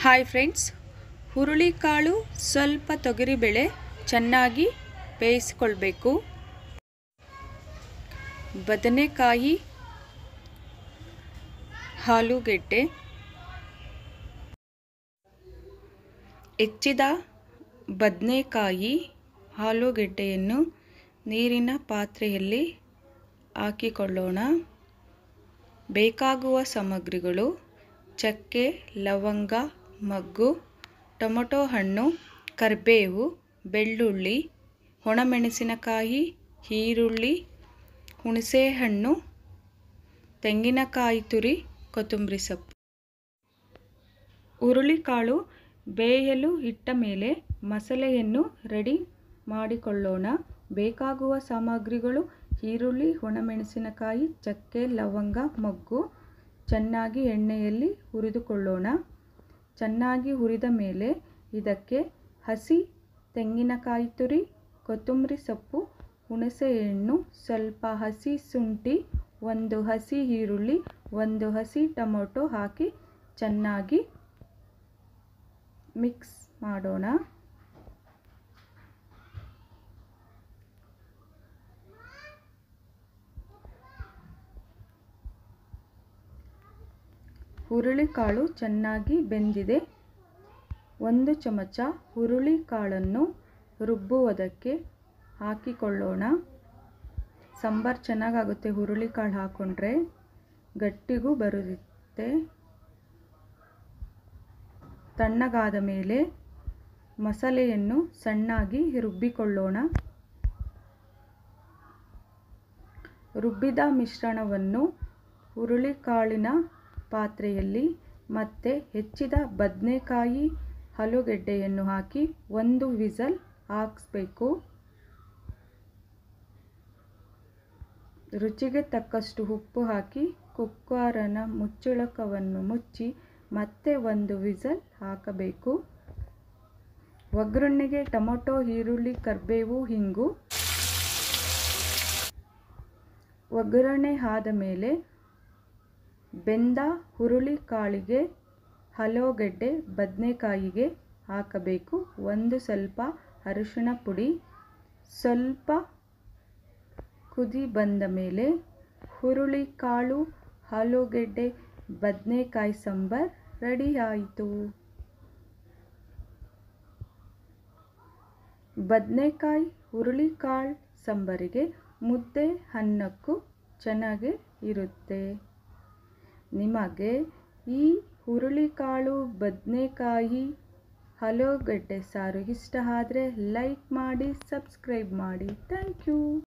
hi friends ಹುರುಳಿಕಾಳು ಸ್ವಲ್ಪ ತೊಗರಿಬೇಳೆ ಚೆನ್ನಾಗಿ ಬೇಯಿಸ್ಕೊಳ್ಬೇಕು ಬದನೆಕಾಯಿ ಆಲೂಗೆಡ್ಡೆ ಹೆಚ್ಚಿದ ಬದನೆಕಾಯಿ ಆಲೂಗೆಡ್ಡೆಯನ್ನು ನೀರಿನ ಪಾತ್ರೆಯಲ್ಲಿ ಹಾಕಿಕೊಳ್ಳೋಣ ಬೇಕಾಗುವ ಸಾಮಗ್ರಿಗಳು ಚಕ್ಕೆ ಲವಂಗ ಮಗ್ಗು ಟೊಮೊಟೊ ಹಣ್ಣು ಕರಿಬೇವು ಬೆಳ್ಳುಳ್ಳಿ ಒಣಮೆಣಸಿನಕಾಯಿ ಈರುಳ್ಳಿ ಹುಣಸೆಹಣ್ಣು ತೆಂಗಿನಕಾಯಿ ತುರಿ ಕೊತ್ತಂಬರಿ ಸೊಪ್ಪು ಹುರುಳಿಕಾಳು ಬೇಯಲು ಇಟ್ಟ ಮೇಲೆ ಮಸಾಲೆಯನ್ನು ರೆಡಿ ಮಾಡಿಕೊಳ್ಳೋಣ ಬೇಕಾಗುವ ಸಾಮಗ್ರಿಗಳು ಈರುಳ್ಳಿ ಒಣಮೆಣಸಿನಕಾಯಿ ಚಕ್ಕೆ ಲವಂಗ ಮೊಗ್ಗು ಚೆನ್ನಾಗಿ ಎಣ್ಣೆಯಲ್ಲಿ ಹುರಿದುಕೊಳ್ಳೋಣ ಚೆನ್ನಾಗಿ ಹುರಿದ ಮೇಲೆ ಇದಕ್ಕೆ ಹಸಿ ತೆಂಗಿನಕಾಯಿ ತುರಿ ಕೊತ್ತಂಬರಿ ಸೊಪ್ಪು ಹುಣಸೆಹಣ್ಣು ಸ್ವಲ್ಪ ಹಸಿ ಶುಂಠಿ ಒಂದು ಹಸಿ ಈರುಳ್ಳಿ ಒಂದು ಹಸಿ ಟೊಮೊಟೊ ಹಾಕಿ ಚೆನ್ನಾಗಿ ಮಿಕ್ಸ್ ಮಾಡೋಣ ಹುರುಳಿಕಾಳು ಚೆನ್ನಾಗಿ ಬೆಂದಿದೆ ಒಂದು ಚಮಚ ಹುರುಳಿಕಾಳನ್ನು ರುಬ್ಬುವುದಕ್ಕೆ ಹಾಕಿಕೊಳ್ಳೋಣ ಸಾಂಬಾರು ಚೆನ್ನಾಗಾಗುತ್ತೆ ಹುರುಳಿಕಾಳು ಹಾಕ್ಕೊಂಡ್ರೆ ಗಟ್ಟಿಗೂ ಬರುತ್ತೆ ತಣ್ಣಗಾದ ಮೇಲೆ ಮಸಾಲೆಯನ್ನು ಸಣ್ಣಾಗಿ ರುಬ್ಬಿಕೊಳ್ಳೋಣ ರುಬ್ಬಿದ ಮಿಶ್ರಣವನ್ನು ಹುರುಳಿಕಾಳಿನ ಪಾತ್ರೆಯಲ್ಲಿ ಮತ್ತೆ ಹೆಚ್ಚಿದ ಬದನೆಕಾಯಿ ಆಲೂಗೆಡ್ಡೆಯನ್ನು ಹಾಕಿ ಒಂದು ವಿಸಲ್ ಹಾಕಿಸ್ಬೇಕು ರುಚಿಗೆ ತಕ್ಕಷ್ಟು ಉಪ್ಪು ಹಾಕಿ ಕುಕ್ಕರನ ಮುಚ್ಚಳಕವನ್ನು ಮುಚ್ಚಿ ಮತ್ತೆ ಒಂದು ವಿಸಲ್ ಹಾಕಬೇಕು ಒಗ್ಗರಣೆಗೆ ಟೊಮೊಟೊ ಈರುಳ್ಳಿ ಕರಿಬೇವು ಹಿಂಗು ಒಗ್ಗರಣೆ ಆದ ಮೇಲೆ ಬೆಂದ ಹುರುಳಿ ಕಾಳಿಗೆ ಆಲೂಗೆಡ್ಡೆ ಬದನೆಕಾಯಿಗೆ ಹಾಕಬೇಕು ಒಂದು ಸ್ವಲ್ಪ ಅರಿಶಿಣ ಪುಡಿ ಸ್ವಲ್ಪ ಕುದಿ ಬಂದ ಮೇಲೆ ಹುರುಳಿ ಕಾಳು ಆಲೂಗೆಡ್ಡೆ ಬದನೆಕಾಯಿ ಸಾಂಬಾರ್ ರೆಡಿ ಆಯಿತು ಬದನೆಕಾಯಿ ಹುರುಳಿಕಾಳು ಸಾಂಬಾರಿಗೆ ಮುದ್ದೆ ಅನ್ನಕ್ಕೂ ಚೆನ್ನಾಗಿ ಇರುತ್ತೆ ನಿಮಗೆ ಈ ಹುರುಳಿಕಾಳು ಬದನೆಕಾಯಿ ಆಲೂಗಡ್ಡೆ ಸಾರು ಇಷ್ಟ ಆದರೆ ಲೈಕ್ ಮಾಡಿ ಸಬ್ಸ್ಕ್ರೈಬ್ ಮಾಡಿ ಥ್ಯಾಂಕ್ ಯು